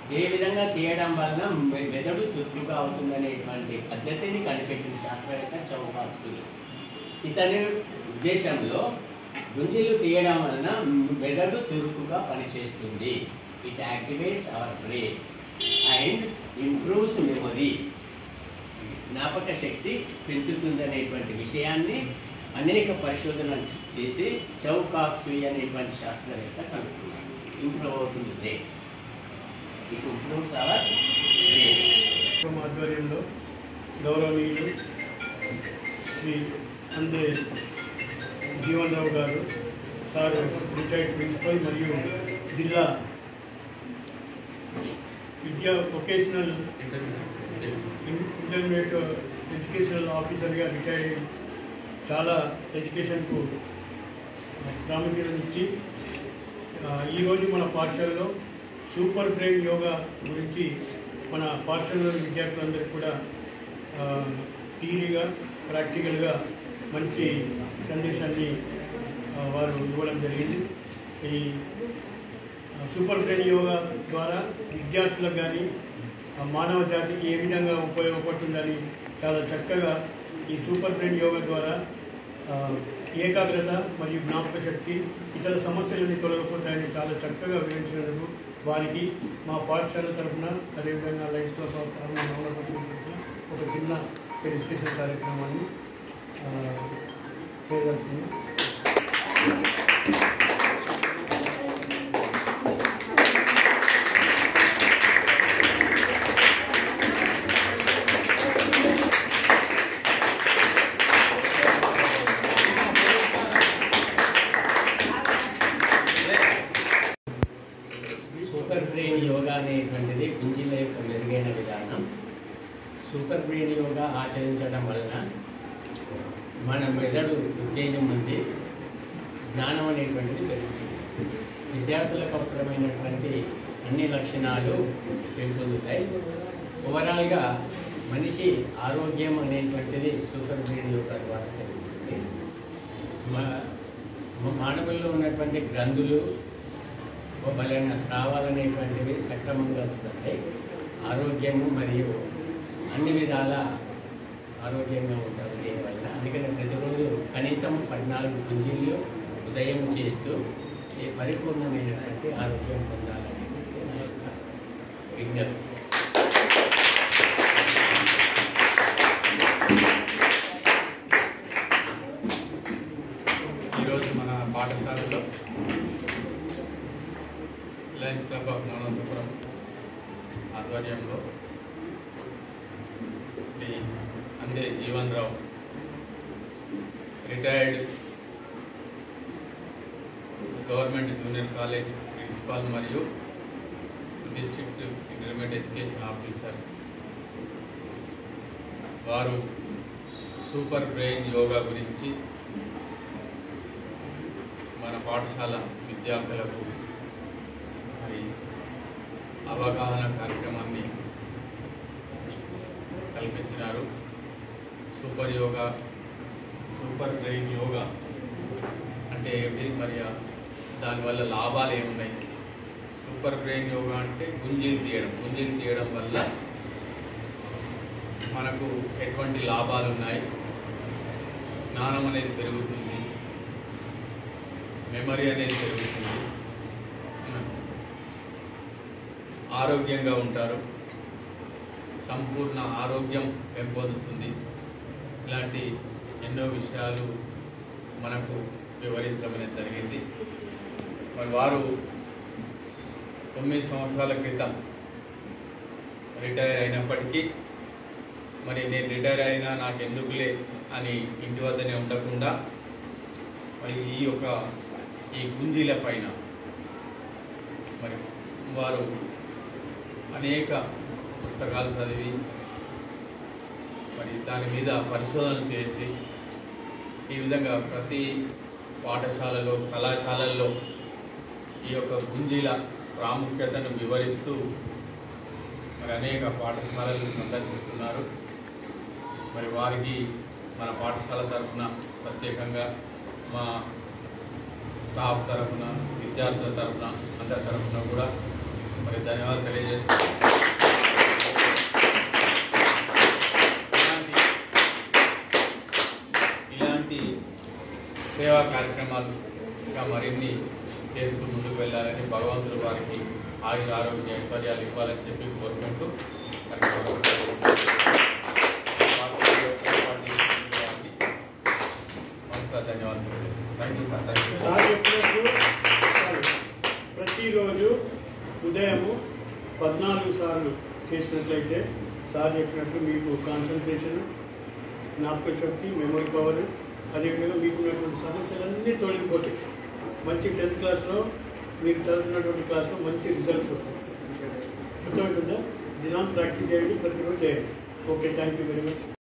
ఏ విధంగా తీయడం వలన మె- మెదడు చురుకుగా అవుతుందనేటువంటి పద్ధతిని కనిపెట్టిన శాస్త్రవేత్త చౌకాసు ఇతని ఉద్దేశంలో గుంజీలు తీయడం వలన మెదడు చురుకుగా పనిచేస్తుంది it activates our brain and improves memory జ్ఞాపక శక్తి పెంచుతుందనేటువంటి విషయాన్ని అనేక పరిశోధనలు చేసి చౌకాక్సీ అనేటువంటి శాస్త్రవేత్త కనుక్కున్నాడు ఇంప్రూవ్ అవుతుంది brain it improves our brain కార్యక్రమం ఆధ్వర్యంలో గౌరవనీయులు శ్రీ అందే జీవన్ రావు గారు సార్ రిటైర్డ్ ప్రిన్సిపల్ మరియు జిల్లా విద్యా వొకేషనల్ ఇన్- ఇంటర్మీడియట్ ఎడ్యుకేషనల్ ఆఫీసర్గా రిటైర్ అయ్యి చాలా ఎడ్యుకేషన్కు ప్రాముఖ్యతనిచ్చి ఆ, ఈరోజు మన పాఠశాలలో సూపర్ బ్రెయిన్ యోగా గురించి మన పాఠశాలలోని విద్యార్థులందరికీ కూడా ఆ, థియరీగా ప్రాక్టికల్గా మంచి సందేశాన్ని ఆ, వారు ఇవ్వడం జరిగింది ఈ ఆ, సూపర్ బ్రెయిన్ యోగా ద్వారా విద్యార్థులకు కానీ ఆ, మానవ జాతికి ఏ విధంగా ఉపయోగపడుతుందని చాలా చక్కగా ఈ సూపర్ బ్రెయిన్ యోగా ద్వారా ఆ, ఏకాగ్రత మరియు జ్ఞాపక శక్తి ఇతర సమస్యలన్నీ తొలగిపోతాయని చాలా చక్కగా వివరించినందుకు వారికి మా పాఠశాల తరఫున అదేవిధంగా లైఫ్ క్లబ్ ఆఫ్ ఆర్మీ నవల సభ్యుల తరఫున ఒక చిన్న ఎడ్యుకేషన్ కార్యక్రమాన్ని ఆ, చేయదలుచుకున్నాం సూపర్ బ్రెయిన్ యోగా అనేటువంటిది గుంజీల యొక్క మెరుగైన విధానం సూపర్ బ్రెయిన్ యోగా ఆచరించడం వలన మన మెదడు ఉత్తేజం ఉంది జ్ఞానం అనేటువంటిది పెరుగుతుంది విద్యార్థులకు అవసరమైనటువంటి అన్ని లక్షణాలు పెంపొందుతాయి ఓవరాల్గా మనిషి ఆరోగ్యం అనేటువంటిది సూపర్ బ్రెయిన్ యోగా ద్వారా పెరుగుతుంది మా- మా- మానవుల్లో ఉన్నటువంటి గ్రంథులు బలైన స్రావాలు అనేటువంటివి సక్రమంగా ఉంటాయి ఆరోగ్యము మరియు అన్ని విధాల ఆరోగ్యంగా ఉంటారు దీనివల్ల అందుకని ప్రతిరోజు కనీసం పద్నాలుగు గుంజీలు ఉదయం చేస్తూ ఈ పరిపూర్ణమైనటువంటి ఆరోగ్యం పొందాలని నా యొక్క విజ్ఞప్తి ఈరోజు మన పాఠశాలలో లయన్స్ క్లబ్ ఆఫ్ అనంతపురం ఆధ్వర్యంలో Shri Ande Jeevan Rao retired government junior college principal మరియు డిస్ట్రిక్ట్ ఇంటర్మీడియట్ ఎడ్యుకేషన్ ఆఫీసర్ వారు సూపర్ బ్రెయిన్ యోగా గురించి మన పాఠశాల విద్యార్థులకు మరి అవగాహన కార్యక్రమాన్ని కల్పించినారు super yoga super brain yoga అంటే ఏమిటి మరి ఆ దానివల్ల లాభాలు ఏమున్నాయి సూపర్ బ్రెయిన్ యోగా అంటే గుంజీలు తీయడం గుంజీలు తీయడం వల్ల మనకు ఎటువంటి లాభాలు ఉన్నాయి జ్ఞానం అనేది పెరుగుతుంది మెమరీ అనేది పెరుగుతుంది ఆరోగ్యంగా ఉంటారు సంపూర్ణ ఆరోగ్యం పెంపొందుతుంది ఇలాంటి ఎన్నో విషయాలు మనకు వివరించడం అనేది జరిగింది మరి వారు తొమ్మిది సంవత్సరాల క్రితం రిటైర్ అయినప్పటికీ మరి నేను రిటైర్ అయినా నాకు ఎందుకులే అని ఇంటి వద్దనే ఉండకుండా మరి ఈ యొక్క ఈ గుంజీల పైన మరి వారు అనేక పుస్తకాలు చదివి మరి దాని మీద పరిశోధన చేసి ఈ విధంగా ప్రతి పాఠశాలలో కళాశాలల్లో ఈ యొక్క గుంజీల ప్రాముఖ్యతను వివరిస్తూ మరి అనేక పాఠశాలలు సందర్శిస్తున్నారు మరి వారికి మన పాఠశాల తరఫున ప్రత్యేకంగా మా స్టాఫ్ తరఫున విద్యార్థుల తరఫున అందరి తరఫున కూడా మరి ధన్యవాదాలు తెలియజేస్తూ ఇలాంటి ఇలాంటి సేవా కార్యక్రమాలు ఇంకా మరిన్ని చేస్తూ ముందుకు వెళ్ళాలని భగవంతుడు వారికి ఆయుర ఆరోగ్య ఐశ్వర్యాలు ఇవ్వాలని చెప్పి కోరుకుంటూ మరి మరొకసారి వారికి ఏర్పాటు చేసినటువంటి వారికి మరొకసారి ధన్యవాదాలు thank you sir thank you sir చెప్పినట్టు ప్రతిరోజు ఉదయము పద్నాలుగు సార్లు చేసినట్లయితే సార్ చెప్పినట్టు మీకు కాన్సన్ట్రేషన్ జ్ఞాపక శక్తి మెమరీ పవర్ అదేవిధంగా మీకు ఉన్నటువంటి సమస్యలన్నీ తొలగిపోతాయి మంచి టెన్త్ క్లాస్లో మీరు చదువుతున్నటువంటి క్లాస్లో మంచి రిజల్ట్స్ వస్తాయి అర్థమవుతుందా దినాన్ని ప్రాక్టీస్ చేయండి ప్రతిరోజు చేయండి okay thank you very much